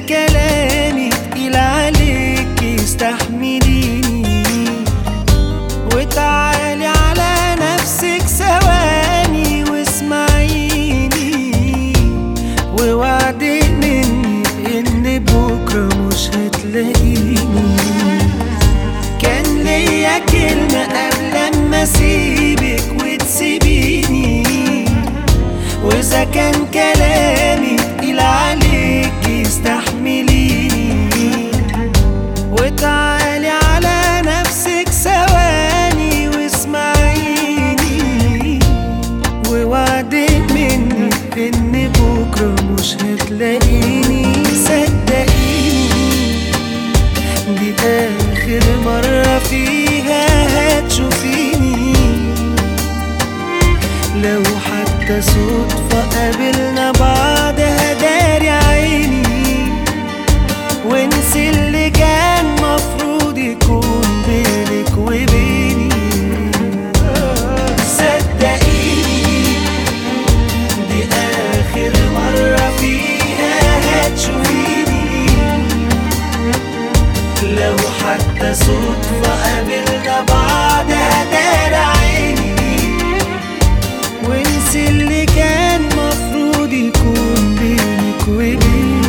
كلامي تقيل عليك استحمليني وتعالي على نفسك ثواني واسمعيني ووعدي مني ان بكره مش هتلاقيني كان ليا كلمة قبل ما اسيبك وتسيبيني واذا كان كلامي تقيل عليك استحمليني وتعالي على نفسك ثواني واسمعيني ووعدي مني ان بكره مش هتلاقيني صدقيني دي آخر مرة فيها هتشوفيني لو حتى صدفة قابلنا بعض هداري عيني وانسي اللي كان مفروض يكون بينك وبيني صدقيني دي آخر مرة فيها هتشوفيني لو حتى صدفة قابلنا بعض هدار عيني وانسي اللي كان مفروض يكون بينك وبيني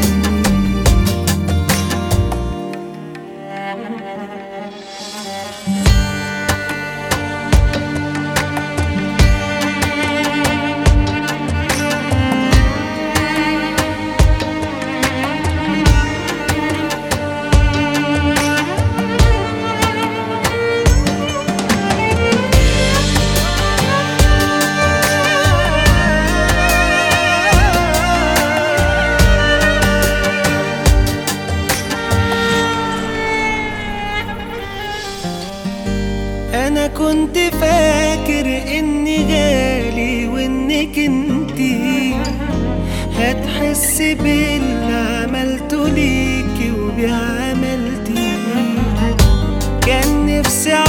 انا كنت فاكر اني غالي وانك انتي هتحس باللي عملته ليكي وبعملتي كان نفسي